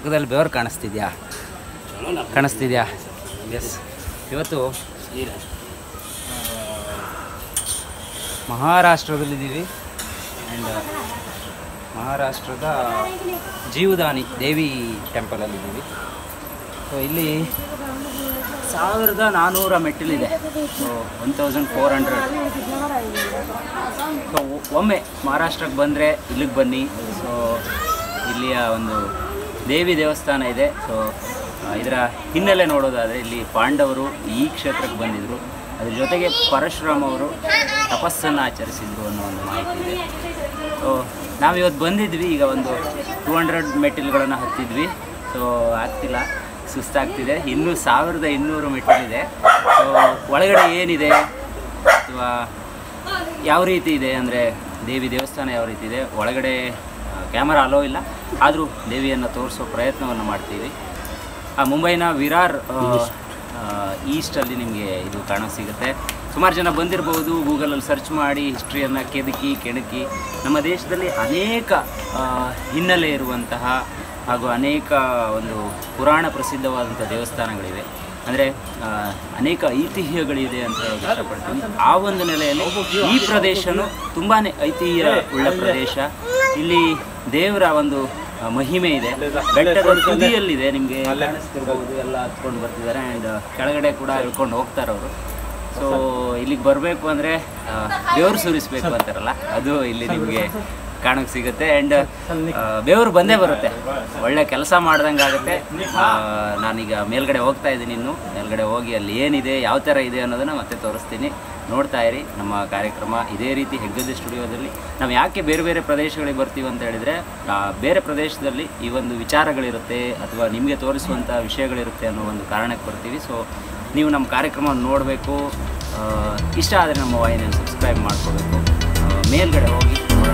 ಮುಖದಲ್ಲಿ ಬೆವರು ಕಾಣಿಸ್ತಿದ್ಯಾ ಕಾಣಿಸ್ತಿದ್ಯಾ ಎಸ್ ಇವತ್ತು ಮಹಾರಾಷ್ಟ್ರದಲ್ಲಿದ್ದೀವಿ ಆ್ಯಂಡ್ ಮಹಾರಾಷ್ಟ್ರದ ಜೀವದಾನಿ ದೇವಿ ಟೆಂಪಲಲ್ಲಿದ್ದೀವಿ ಸೊ ಇಲ್ಲಿ ಸಾವಿರದ ನಾನ್ನೂರ ಮೆಟ್ಟಿಲಿದೆ so one thousand four hundred so ಒಮ್ಮೆ ಮಹಾರಾಷ್ಟ್ರಕ್ಕೆ ಬಂದರೆ ಇಲ್ಲಿಗೆ ಬನ್ನಿ ಸೊ ಇಲ್ಲಿಯ ಒಂದು ದೇವಿ ದೇವಸ್ಥಾನ ಇದೆ ಸೊ ಇದರ ಹಿನ್ನೆಲೆ ನೋಡೋದಾದರೆ ಇಲ್ಲಿ ಪಾಂಡವರು ಈ ಕ್ಷೇತ್ರಕ್ಕೆ ಬಂದಿದ್ದರು ಅದ್ರ ಜೊತೆಗೆ ಪರಶುರಾಮ್ ಅವರು ತಪಸ್ಸನ್ನು ಆಚರಿಸಿದ್ರು ಅನ್ನೋ ಒಂದು ಮಾಹಿತಿ ಇದೆ ಸೊ ನಾವಿವತ್ತು ಬಂದಿದ್ವಿ ಈಗ ಒಂದು ಟೂ ಹಂಡ್ರೆಡ್ ಮೆಟ್ಟಿಲುಗಳನ್ನು ಹತ್ತಿದ್ವಿ ಸೊ ಆಗ್ತಿಲ್ಲ ಸುಸ್ತಾಗ್ತಿದೆ ಇನ್ನೂ ಸಾವಿರದ ಇನ್ನೂರು ಮೆಟ್ಟಿಲಿದೆ ಸೊ ಒಳಗಡೆ ಏನಿದೆ ಅಥವಾ ಯಾವ ರೀತಿ ಇದೆ ಅಂದರೆ ದೇವಿ ದೇವಸ್ಥಾನ ಯಾವ ರೀತಿ ಇದೆ ಒಳಗಡೆ ಕ್ಯಾಮರಾ ಅಲೋ ಇಲ್ಲ ಆದರೂ ದೇವಿಯನ್ನು ತೋರಿಸೋ ಪ್ರಯತ್ನವನ್ನು ಮಾಡ್ತೀವಿ ಆ ಮುಂಬೈನ ವಿರಾರ್ ಈಸ್ಟಲ್ಲಿ ನಿಮಗೆ ಇದು ಕಾಣೋಕೆ ಸಿಗುತ್ತೆ ಸುಮಾರು ಜನ ಬಂದಿರಬಹುದು ಗೂಗಲಲ್ಲಿ ಸರ್ಚ್ ಮಾಡಿ ಹಿಸ್ಟ್ರಿಯನ್ನು ಕೆದಕಿ ಕೆಣಕಿ ನಮ್ಮ ದೇಶದಲ್ಲಿ ಅನೇಕ ಆ, ಹಿನ್ನೆಲೆ ಇರುವಂತಹ ಹಾಗೂ ಅನೇಕ ಒಂದು ಪುರಾಣ ಪ್ರಸಿದ್ಧವಾದಂಥ ದೇವಸ್ಥಾನಗಳಿವೆ ಅಂದರೆ ಅನೇಕ ಐತಿಹ್ಯಗಳಿದೆ ಅಂತ ಹೇಳೋಕೆ ಇಷ್ಟಪಡ್ತೀನಿ ಆ ಒಂದು ನೆಲೆಯಲ್ಲಿ ಈ ಪ್ರದೇಶನೂ ತುಂಬಾ ಐತಿಹ್ಯ ಉಳ್ಳ ಪ್ರದೇಶ ಇಲ್ಲಿ ದೇವರ ಒಂದು ಆ, ಮಹಿಮೆ ಇದೆ ಬೆಟ್ಟದ ತುದಿಯಲ್ಲಿದೆ ನಿಮಗೆ ಕಾಣಿಸ್ತಿರ್ಬೋದು ಎಲ್ಲ ಹತ್ಕೊಂಡು ಬರ್ತಿದ್ದಾರೆ ಆ್ಯಂಡ್ ಕೆಳಗಡೆ ಕೂಡ ಇಳ್ಕೊಂಡು ಹೋಗ್ತಾರೆ ಅವರು ಸೊ ಇಲ್ಲಿಗೆ ಬರಬೇಕು ಅಂದರೆ ಬೆವರು ಸುರಿಸ್ಬೇಕು ಅಂತಾರಲ್ಲ ಅದು ಇಲ್ಲಿ ನಿಮಗೆ ಕಾಣೋಕೆ ಸಿಗುತ್ತೆ ಆ್ಯಂಡ್ ಬೆವರು ಬಂದೇ ಬರುತ್ತೆ ಒಳ್ಳೆ ಕೆಲಸ ಮಾಡ್ದಂಗೆ ಆಗುತ್ತೆ ಆ, ನಾನೀಗ ಮೇಲ್ಗಡೆ ಹೋಗ್ತಾ ಇದ್ದೀನಿ ಇನ್ನು ಮೇಲ್ಗಡೆ ಹೋಗಿ ಅಲ್ಲಿ ಏನಿದೆ ಯಾವ ಥರ ಇದೆ ಅನ್ನೋದನ್ನು ಮತ್ತೆ ತೋರಿಸ್ತೀನಿ ನೋಡ್ತಾ ಇರಿ ನಮ್ಮ ಕಾರ್ಯಕ್ರಮ ಇದೇ ರೀತಿ ಹೆಗ್ಗದ್ದೆ ಸ್ಟುಡಿಯೋದಲ್ಲಿ ನಾವು ಯಾಕೆ ಬೇರೆ ಬೇರೆ ಪ್ರದೇಶಗಳಿಗೆ ಬರ್ತೀವಿ ಅಂತ ಹೇಳಿದರೆ ಆ, ಬೇರೆ ಪ್ರದೇಶದಲ್ಲಿ ಈ ಒಂದು ವಿಚಾರಗಳಿರುತ್ತೆ ಅಥವಾ ನಿಮಗೆ ತೋರಿಸುವಂಥ ವಿಷಯಗಳಿರುತ್ತೆ ಅನ್ನೋ ಒಂದು ಕಾರಣಕ್ಕೆ ಬರ್ತೀವಿ ಸೊ ನೀವು ನಮ್ಮ ಕಾರ್ಯಕ್ರಮವನ್ನು ನೋಡಬೇಕು ಇಷ್ಟ ಆದರೆ ನಮ್ಮ ವಾಹಿನಿಯನ್ನು ಸಬ್ಸ್ಕ್ರೈಬ್ ಮಾಡ್ಕೋಬೇಕು ಆ, ಮೇಲ್ಗಡೆ ಹೋಗಿ ನೋಡೋಣ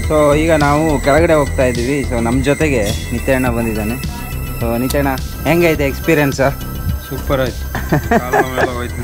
ಸೊ ಈಗ ನಾವು ಕೆಳಗಡೆ ಹೋಗ್ತಾ ಇದ್ದೀವಿ ಸೊ ನಮ್ಮ ಜೊತೆಗೆ ನಿತ್ಯಣ್ಣ ಬಂದಿದ್ದಾನೆ ಸೊ ನಿತ್ಯಣ್ಣ ಹೆಂಗೈತೆ ಎಕ್ಸ್ಪೀರಿಯನ್ಸ್ ಸೂಪರ್ ಆಯ್ತು ಕಾಲ ನೋವೆಲ್ಲ ಹೋಯ್ತು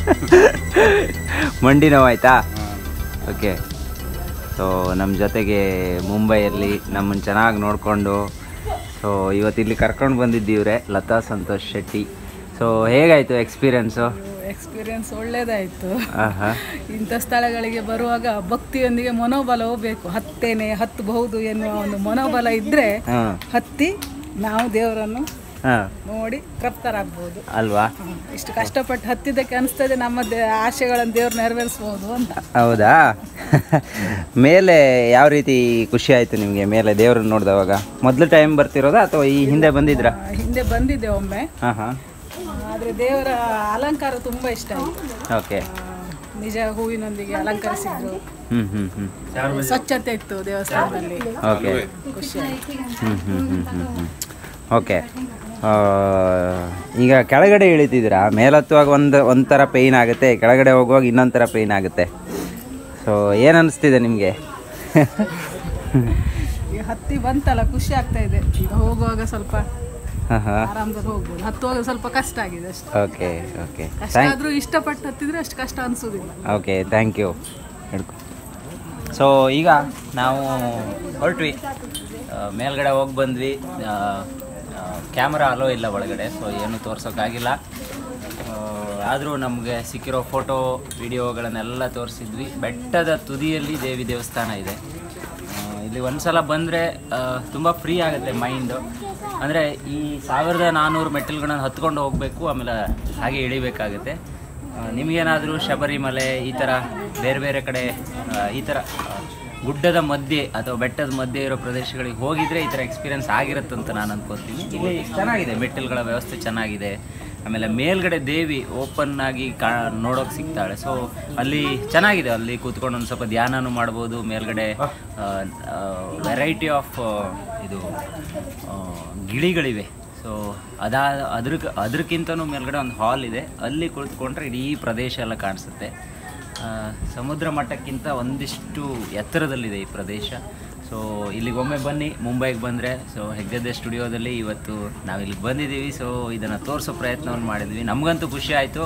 ಮಂಡಿ ನೋವಾಯ್ತಾ ಓಕೆ ಸೊ ನಮ್ಮ ಜೊತೆಗೆ ಮುಂಬೈಯಲ್ಲಿ ನಮ್ಮನ್ನು ಚೆನ್ನಾಗಿ ನೋಡಿಕೊಂಡು ಸೊ ಇವತ್ತು ಇಲ್ಲಿ ಕರ್ಕೊಂಡು ಬಂದಿದ್ದೀವ್ರೆ ಲತಾ ಸಂತೋಷ್ ಶೆಟ್ಟಿ ಸೊ ಹೇಗಾಯಿತು ಎಕ್ಸ್ಪೀರಿಯನ್ಸು ಎಕ್ಸ್ಪೀರಿಯನ್ಸ್ ಒಳ್ಳೇದಾಯಿತು ಆಹಾ ಇಂಥ ಸ್ಥಳಗಳಿಗೆ ಬರುವಾಗ ಭಕ್ತಿಯೊಂದಿಗೆ ಮನೋಬಲವೂ ಬೇಕು ಹತ್ತೇನೆ ಹತ್ತಬಹುದು ಎನ್ನುವ ಒಂದು ಮನೋಬಲ ಇದ್ದರೆ ಹಾಂ ಹತ್ತಿ ನಾವು ದೇವರನ್ನು ಹಾಂ ನೋಡಿ ತೃಪ್ತರಾಗ್ಬೋದು ಅಲ್ವಾ ಹ್ಮ್. ಇಷ್ಟು ಕಷ್ಟಪಟ್ಟು ಹತ್ತಿದ್ದಕ್ಕೆ ಅನಿಸ್ತದೆ ನಮ್ಮ ದೇ ಆಶೆಗಳನ್ನು ದೇವ್ರು ನೆರವೇರಿಸ್ಬೋದು ಅಂತ ಹೌದಾ ಮೇಲೆ ಯಾವ ರೀತಿ ಖುಷಿ ಆಯಿತು ನಿಮಗೆ ಮೇಲೆ ದೇವ್ರನ್ನ ನೋಡಿದವಾಗ ಮೊದಲು ಟೈಮ್ ಬರ್ತಿರೋದಾ ಅಥವಾ ಈ ಹಿಂದೆ ಬಂದಿದ್ರಾ ಆ, ಹಿಂದೆ ಬಂದಿದ್ದೆ ಒಮ್ಮೆ ಹಾಂ ಹಾಂ ಆದರೆ ದೇವರ ಅಲಂಕಾರ ತುಂಬ ಇಷ್ಟ ಆಯಿತು ಓಕೆ ನಿಜ ಹೂವಿನೊಂದಿಗೆ ಅಲಂಕರಿಸಿದ್ರು ಹ್ಞೂ ಹ್ಞೂ ಹ್ಞೂ ಸ್ವಚ್ಛತೆ ಇತ್ತು ದೇವಸ್ಥಾನದಲ್ಲಿ ಓಕೆ ಖುಷಿ ಆಯಿತು ಹ್ಞೂ ಹ್ಞೂ ಹ್ಞೂ ಹ್ಞೂ ಹ್ಞೂ ಓಕೆ ಈಗ ಕೆಳಗಡೆ ಇಳಿತಿದ್ದೀರಾ ಮೇಲತ್ತುವಾಗ ಒಂದು ಒಂಥರ ಪೇಯ್ನ್ ಆಗುತ್ತೆ ಕೆಳಗಡೆ ಹೋಗುವಾಗ ಇನ್ನೊಂದು ಥರ ಪೇಯ್ನ್ ಆಗುತ್ತೆ ಸೊ ಏನು ಅನಿಸ್ತಿದೆ ನಿಮಗೆ ಈಗ ಹತ್ತಿ ಬಂತಲ್ಲ ಖುಷಿ ಆಗ್ತಾ ಇದೆ ಈಗ ಹೋಗುವಾಗ ಸ್ವಲ್ಪ ಹಾಂ ಹಾಂ ಆರಾಮದಲ್ಲಿ ಹೋಗ್ಬೋದು ಹತ್ತುವಾಗ ಸ್ವಲ್ಪ ಕಷ್ಟ ಆಗಿದೆ ಅಷ್ಟೇ ಓಕೆ ಓಕೆ ಕಷ್ಟ ಥ್ಯಾಂಕ್ ಆದ್ರೂ ಇಷ್ಟಪಟ್ಟು ಹತ್ತಿದ್ರೆ ಅಷ್ಟು ಕಷ್ಟ ಅನ್ಸೋದಿಲ್ಲ ಓಕೆ ಥ್ಯಾಂಕ್ ಯು ಹಿಡ್ಕೊ ಸೊ ಈಗ ನಾವು ಹೊರಟ್ವಿ ಆ, ಮೇಲ್ಗಡೆ ಹೋಗಿ ಬಂದ್ವಿ ಕ್ಯಾಮ್ರಾ ಅಲೋ ಇಲ್ಲ ಒಳಗಡೆ ಸೊ ಏನು ತೋರ್ಸೋಕ್ಕಾಗಿಲ್ಲ ಆದರೂ ನಮಗೆ ಸಿಕ್ಕಿರೋ ಫೋಟೋ ವಿಡಿಯೋಗಳನ್ನೆಲ್ಲ ತೋರಿಸಿದ್ವಿ ಬೆಟ್ಟದ ತುದಿಯಲ್ಲಿ ದೇವಿ ದೇವಸ್ಥಾನ ಇದೆ ಆ, ಇಲ್ಲಿ ಒಂದ್ಸಲ ಬಂದರೆ ತುಂಬ ಫ್ರೀ ಆಗುತ್ತೆ ಮೈಂಡು ಅಂದರೆ ಈ ಸಾವಿರದ ನಾನ್ನೂರು ಮೆಟ್ಟಿಲುಗಳನ್ನ ಹತ್ಕೊಂಡು ಹೋಗಬೇಕು ಆಮೇಲೆ ಹಾಗೆ ಇಳಿಬೇಕಾಗುತ್ತೆ ಆ, ನಿಮಗೇನಾದರೂ ಶಬರಿಮಲೆ ಈ ಥರ ಬೇರೆ ಬೇರೆ ಕಡೆ ಆ, ಈ ಥರ ಆ, ಗುಡ್ಡದ ಮಧ್ಯೆ ಅಥವಾ ಬೆಟ್ಟದ ಮಧ್ಯೆ ಇರೋ ಪ್ರದೇಶಗಳಿಗೆ ಹೋಗಿದ್ರೆ ಈ ಥರ ಎಕ್ಸ್ಪೀರಿಯನ್ಸ್ ಆಗಿರುತ್ತಂತ ನಾನು ಅನ್ಕೋತೀನಿ ಇಲ್ಲಿ ಚೆನ್ನಾಗಿದೆ ಮೆಟ್ಟಿಲುಗಳ ವ್ಯವಸ್ಥೆ ಚೆನ್ನಾಗಿದೆ ಆಮೇಲೆ ಮೇಲ್ಗಡೆ ದೇವಿ ಓಪನ್ ಆಗಿ ಕಾ ನೋಡೋಕೆ ಸಿಗ್ತಾಳೆ ಸೊ ಅಲ್ಲಿ ಚೆನ್ನಾಗಿದೆ ಅಲ್ಲಿ ಕೂತ್ಕೊಂಡು ಒಂದು ಸ್ವಲ್ಪ ಧ್ಯಾನನೂ ಮಾಡ್ಬೋದು ಮೇಲ್ಗಡೆ ವೆರೈಟಿ ಆಫ್ ಇದು ಆ, ಗಿಳಿಗಳಿವೆ ಸೊ ಅದಾ ಅದ್ರ ಅದಕ್ಕಿಂತನೂ ಮೇಲ್ಗಡೆ ಒಂದು ಹಾಲ್ ಇದೆ ಅಲ್ಲಿ ಕುಳಿತುಕೊಂಡ್ರೆ ಇಡೀ ಪ್ರದೇಶ ಎಲ್ಲ ಕಾಣಿಸುತ್ತೆ ಆ, ಸಮುದ್ರ ಮಟ್ಟಕ್ಕಿಂತ ಒಂದಿಷ್ಟು ಎತ್ತರದಲ್ಲಿದೆ ಈ ಪ್ರದೇಶ ಸೊ ಇಲ್ಲಿಗೆ ಒಮ್ಮೆ ಬನ್ನಿ ಮುಂಬೈಗೆ ಬಂದರೆ ಸೊ ಹೆಗ್ಗದ್ದೆ ಸ್ಟುಡಿಯೋದಲ್ಲಿ ಇವತ್ತು ನಾವು ಇಲ್ಲಿಗೆ ಬಂದಿದ್ದೀವಿ ಸೊ ಇದನ್ನು ತೋರಿಸೋ ಪ್ರಯತ್ನವನ್ನು ಮಾಡಿದ್ವಿ ನಮಗಂತೂ ಖುಷಿ ಆಯಿತು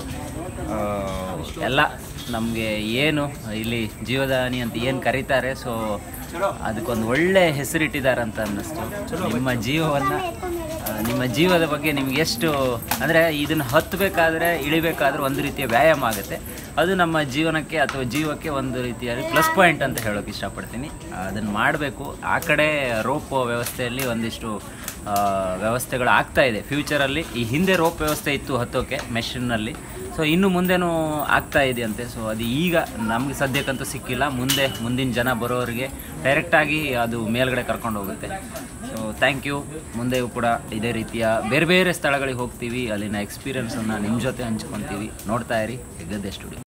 ಎಲ್ಲ ನಮಗೆ ಏನು ಇಲ್ಲಿ ಜೀವದಾನಿ ಅಂತ ಏನು ಕರೀತಾರೆ ಸೊ ಅದಕ್ಕೊಂದು ಒಳ್ಳೆ ಹೆಸರಿಟ್ಟಿದ್ದಾರೆ ಅಂತ ಅನ್ನಿಸ್ತು ನಿಮ್ಮ ಜೀವವನ್ನು ಆ, ನಿಮ್ಮ ಜೀವದ ಬಗ್ಗೆ ನಿಮ್ಗೆ ಎಷ್ಟು ಅಂದರೆ ಇದನ್ನು ಹತ್ತಬೇಕಾದ್ರೆ ಇಳಿಬೇಕಾದ್ರೆ ಒಂದು ರೀತಿಯ ವ್ಯಾಯಾಮ ಆಗುತ್ತೆ ಅದು ನಮ್ಮ ಜೀವನಕ್ಕೆ ಅಥವಾ ಜೀವಕ್ಕೆ ಒಂದು ರೀತಿಯಾದ ಪ್ಲಸ್ ಪಾಯಿಂಟ್ ಅಂತ ಹೇಳೋಕೆ ಇಷ್ಟಪಡ್ತೀನಿ ಅದನ್ನು ಮಾಡಬೇಕು ಆ ಕಡೆ ರೋಪ್ ವ್ಯವಸ್ಥೆಯಲ್ಲಿ ಒಂದಿಷ್ಟು ಆ, ವ್ಯವಸ್ಥೆಗಳು ಆಗ್ತಾ ಇದೆ ಫ್ಯೂಚರಲ್ಲಿ ಈ ಹಿಂದೆ ರೋಪ್ ವ್ಯವಸ್ಥೆ ಇತ್ತು ಹತ್ತೋಕೆ ಮೆಷಿನ್ನಲ್ಲಿ ಸೊ ಇನ್ನು ಮುಂದೆನೂ ಆಗ್ತಾ ಇದೆಯಂತೆ ಸೊ ಅದು ಈಗ ನಮಗೆ ಸದ್ಯಕ್ಕಂತೂ ಸಿಕ್ಕಿಲ್ಲ ಮುಂದೆ ಮುಂದಿನ ಜನ ಬರೋರಿಗೆ ಡೈರೆಕ್ಟಾಗಿ ಅದು ಮೇಲ್ಗಡೆ ಕರ್ಕೊಂಡು ಹೋಗುತ್ತೆ ಸೊ ಥ್ಯಾಂಕ್ ಯು ಮುಂದೆಯೂ ಕೂಡ ಇದೇ ರೀತಿಯ ಬೇರೆ ಬೇರೆ ಸ್ಥಳಗಳಿಗೆ ಹೋಗ್ತೀವಿ ಅಲ್ಲಿನ ಎಕ್ಸ್ಪೀರಿಯನ್ಸನ್ನು ನಿಮ್ಮ ಜೊತೆ ಹಂಚ್ಕೊತೀವಿ ನೋಡ್ತಾ ಇರಿ ಹೆಗ್ಗದ್ದೆ ಸ್ಟುಡಿಯೋ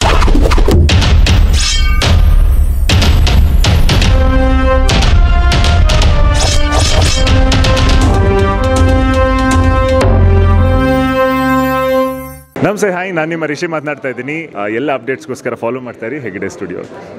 ನಮಸ್ತೆ ಹಾಯ್ ನಾನು ನಿಮ್ಮ ರಿಷಿ ಮಾತನಾಡ್ತಾ ಇದ್ದೀನಿ ಆ, ಎಲ್ಲ ಅಪ್ಡೇಟ್ಸ್ಗೋಸ್ಕರ ಫಾಲೋ ಮಾಡ್ತಾ ಇರಿ ಹೆಗ್ಡೆ ಸ್ಟುಡಿಯೋ